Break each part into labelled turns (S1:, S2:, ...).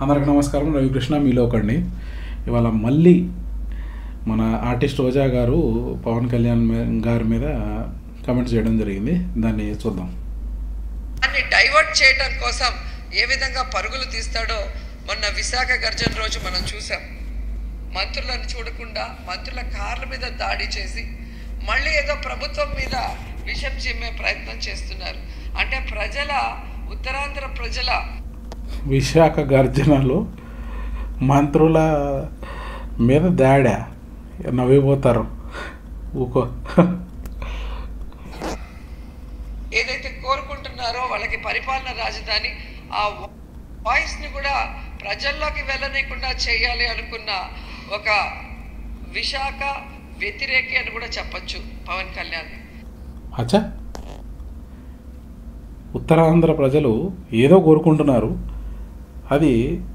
S1: అందరికి నమస్కారం రవికృష్ణ మీలో ఒకడిని ఇవాళ మళ్ళీ మన ఆర్టిస్ట్ రోజా గారు పవన్ కళ్యాణ్ మీ- గారి మీద కమెంట్స్ చేయడం జరిగింది దాన్ని చూద్దాం
S2: దాన్ని డైవర్ట్ చేయడం కోసం ఏ విధంగా పరుగులు తీస్తాడో మొన్న విశాఖ గర్జన రోజు మనం చూసాం మంత్రులను చూడకుండా మంత్రుల కార్ల మీద దాడి చేసి మళ్ళీ ఏదో ప్రభుత్వం మీద విషం చిమ్మే ప్రయత్నం చేస్తున్నారు అంటే ప్రజల ఉత్తరాంధ్ర ప్రజల
S1: విశాఖ గర్జనలో మంత్రుల మీద దాడా నవ్విపోతారు ఊకో
S2: ఏదైతే కోరుకుంటున్నారో వాళ్ళకి పరిపాలన రాజధాని ఆ వాయిస్ ని కూడా ప్రజల్లోకి వెళ్ళనీయకుండా చేయాలి అనుకున్న ఒక విశాఖ వ్యతిరేకి అని కూడా చెప్పొచ్చు పవన్ కళ్యాణ్
S1: అచ్చా ఉత్తరాంధ్ర ప్రజలు ఏదో కోరుకుంటున్నారు అది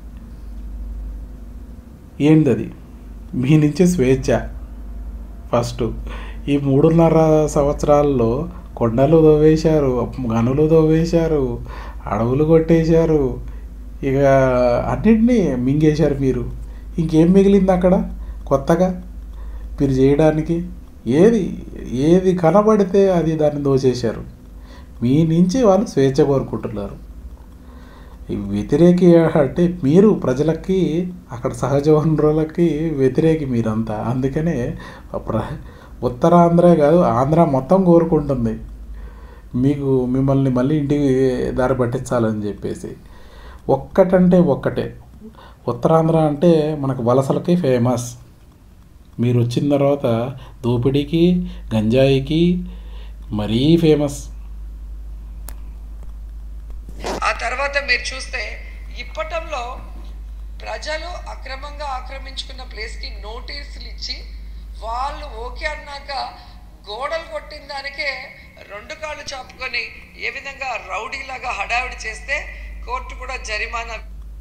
S1: ఏంది అది మీ నుంచి స్వేచ్ఛ ఫస్ట్ ఈ మూడున్నర సంవత్సరాల్లో కొండలు దవ్వేశారు గనులు దవ్వేశారు అడవులు కొట్టేశారు ఇక అన్నింటినీ మింగేశారు మీరు ఇంకేం మిగిలింది అక్కడ కొత్తగా మీరు చేయడానికి ఏది ఏది కనబడితే అది దాన్ని దోచేశారు మీ నుంచి వాళ్ళు స్వేచ్ఛ కోరుకుంటున్నారు ఈ వ్యతిరేకి అంటే మీరు ప్రజలకి అక్కడ సహజ వనరులకి వ్యతిరేకి మీరంతా అందుకనే ప్ర ఉత్తరాంధ్రే కాదు ఆంధ్ర మొత్తం కోరుకుంటుంది మీకు మిమ్మల్ని మళ్ళీ ఇంటికి దారి పట్టించాలని చెప్పేసి ఒక్కటంటే ఒక్కటే ఉత్తరాంధ్ర అంటే మనకు వలసలకి ఫేమస్ మీరు వచ్చిన తర్వాత దోపిడీకి గంజాయికి మరీ ఫేమస్
S2: ఆ తర్వాత మీరు చూస్తే ఇప్పటంలో ప్రజలు అక్రమంగా ఆక్రమించుకున్న ప్లేస్కి నోటీసులు ఇచ్చి వాళ్ళు ఓకే అన్నాక గోడలు కొట్టిన దానికే రెండు కాళ్ళు చాపుకొని ఏ విధంగా రౌడీలాగా హడావిడి చేస్తే కోర్టు కూడా జరిమానా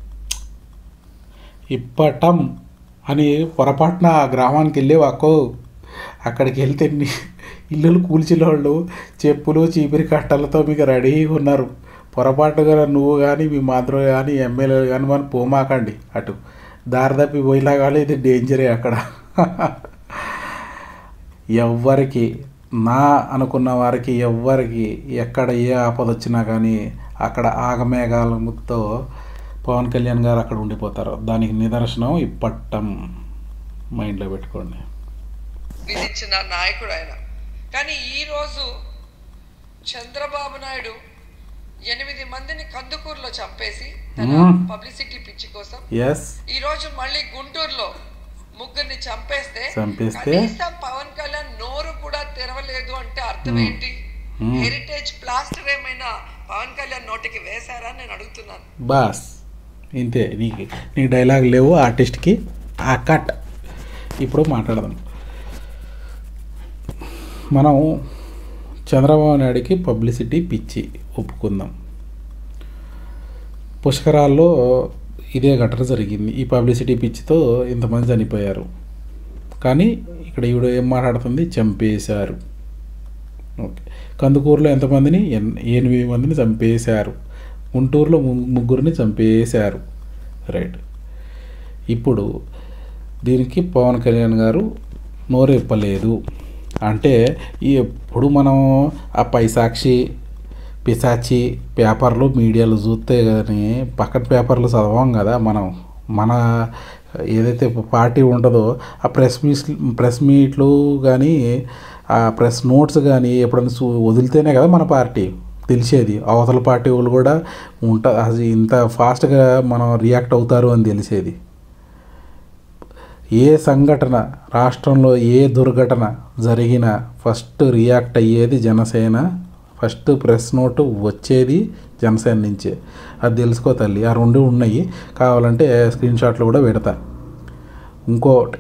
S1: ఇప్పటం అని పొరపాటున ఆ గ్రామానికి వెళ్ళేవాకో అక్కడికి వెళ్తే నీ ఇల్లులు కూల్చిన వాళ్ళు చెప్పులు చీపిరి కట్టలతో మీకు రెడీగా ఉన్నారు పొరపాటుగా నువ్వు కానీ మీ మాతృ కానీ ఎమ్మెల్యేలు కానీ మనం పోమాకండి అటు దారి తప్పి పోయినా కానీ ఇది డేంజరే అక్కడ ఎవ్వరికి నా అనుకున్న వారికి ఎవ్వరికి ఎక్కడ ఏ ఆపద వచ్చినా కానీ అక్కడ ఆగమేఘాలతో పవన్ కళ్యాణ్ గారు అక్కడ ఉండిపోతారు దానికి నిదర్శనం ఇప్పట్టం మైండ్లో పెట్టుకోండి
S2: విధించిన నాయకుడు ఆయన కానీ ఈరోజు చంద్రబాబు నాయుడు ఎనిమిది మందిని కందుకూరులో చంపేసి తన
S1: మ్మ్.
S2: పబ్లిసిటీ పిచ్చి కోసం
S1: ఎస్
S2: ఈ రోజు మళ్ళీ గుంటూరులో ముగ్గురిని చంపేస్తే
S1: చంపేస్తే?
S2: కనీసం పవన్ కళ్యాణ్ నోరు కూడా తెరవలేదు అంటే అర్థం ఏంటి
S1: మ్మ్.
S2: హెరిటేజ్ ప్లాస్టర్ ఏమైనా పవన్ కళ్యాణ్ నోటికి వేశారా నేను అడుగుతున్నాను
S1: బాస్ ఇంతే నీకు నీకు డైలాగ్ లేవు ఆర్టిస్ట్కి ఆ కట్ ఇప్పుడు మాట్లాడదాం మనం చంద్రబాబు నాయుడికి పబ్లిసిటీ పిచ్చి ఒప్పుకుందాం పుష్కరాల్లో ఇదే ఘటన జరిగింది ఈ పబ్లిసిటీ పిచ్చితో ఇంతమంది చనిపోయారు కానీ ఇక్కడ ఈవిడ ఏం మాట్లాడుతుంది చంపేశారు ఓకే కందుకూరులో ఎంతమందిని ఎన్- ఎనిమిది మందిని చంపేశారు గుంటూరులో ము- ముగ్గురిని చంపేశారు రైట్ ఇప్పుడు దీనికి పవన్ కళ్యాణ్ గారు నోరెప్పలేదు అంటే ఈ ఎప్పుడు మనం ఆ పైసాక్షి పిశాచి పేపర్లు మీడియాలు చూస్తే కానీ పక్కన పేపర్లు చదవం కదా మనం మన ఏదైతే పార్టీ ఉంటుందో ఆ ప్రెస్ మీట్స్ ప్రెస్ మీట్లు కానీ ఆ ప్రెస్ నోట్స్ కానీ ఎప్పుడైనా చూ వదిలితేనే కదా మన పార్టీ తెలిసేది అవతల పార్టీ వాళ్ళు కూడా ఉంట అది ఇంత ఫాస్ట్గా మనం రియాక్ట్ అవుతారు అని తెలిసేది ఏ సంఘటన రాష్ట్రంలో ఏ దుర్ఘటన జరిగినా ఫస్ట్ రియాక్ట్ అయ్యేది జనసేన ఫస్ట్ ప్రెస్ నోటు వచ్చేది జనసేన నుంచే అది తెలుసుకో తల్లి ఆ రెండు ఉన్నాయి కావాలంటే స్క్రీన్ షాట్లు కూడా పెడతా ఇంకోటి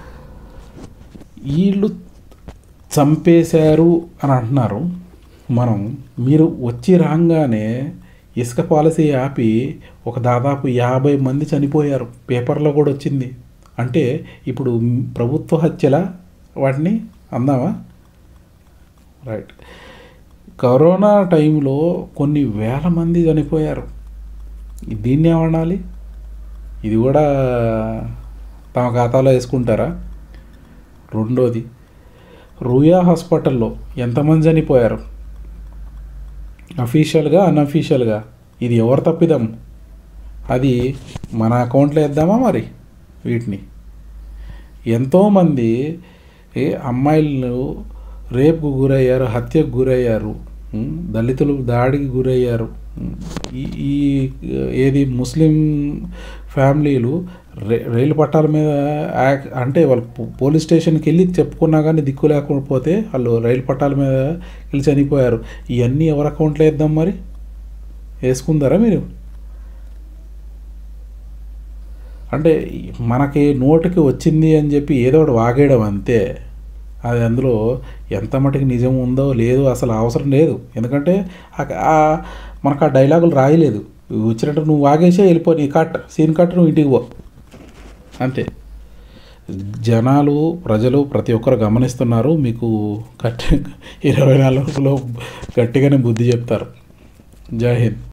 S1: వీళ్ళు చంపేశారు అని అంటున్నారు మనం మీరు వచ్చి రాగానే ఇసుక పాలసీ ఆపి ఒక దాదాపు యాభై మంది చనిపోయారు పేపర్లో కూడా వచ్చింది అంటే ఇప్పుడు ప్రభుత్వ హత్యల వాటిని అందామా రైట్ కరోనా టైంలో కొన్ని వేల మంది చనిపోయారు దీన్ని ఏమనాలి ఇది కూడా తమ ఖాతాలో వేసుకుంటారా రెండోది రూయా హాస్పిటల్లో ఎంతమంది చనిపోయారు అఫీషియల్గా అన్అఫీషియల్గా ఇది ఎవరు తప్పిదం అది మన అకౌంట్లో వేద్దామా మరి వీటిని ఎంతోమంది ఏ అమ్మాయిలు రేపుకు గురయ్యారు హత్యకు గురయ్యారు ఉం, దళితులు దాడికి గురయ్యారు ఉం, ఈ ఈ ఏది ముస్లిం ఫ్యామిలీలు రే రైలు పట్టాల మీద యాక్ అంటే వాళ్ళు పో- పోలీస్ స్టేషన్కి వెళ్ళి చెప్పుకున్నా కానీ దిక్కు లేకపోతే వాళ్ళు రైలు పట్టాల మీద వెళ్ళి చనిపోయారు ఇవన్నీ ఎవరి అకౌంట్లో వేద్దాం మరి వేసుకుందారా మీరు అంటే మనకి నోటికి వచ్చింది అని చెప్పి ఏదో ఒకటి వాగేయడం అంతే అది అందులో ఎంత మటుకు నిజం ఉందో లేదో అసలు అవసరం లేదు ఎందుకంటే ఆ- ఆ మనకు ఆ డైలాగులు రాయలేదు వచ్చినట్టు నువ్వు వాగేసే వెళ్ళిపో నీ కట్ సీన్ కట్ నువ్వు ఇంటికి పో అంతే జనాలు ప్రజలు ప్రతి ఒక్కరు గమనిస్తున్నారు మీకు గట్టి ఇరవై నాలుగులో గట్టిగానే బుద్ధి చెప్తారు జై హింద్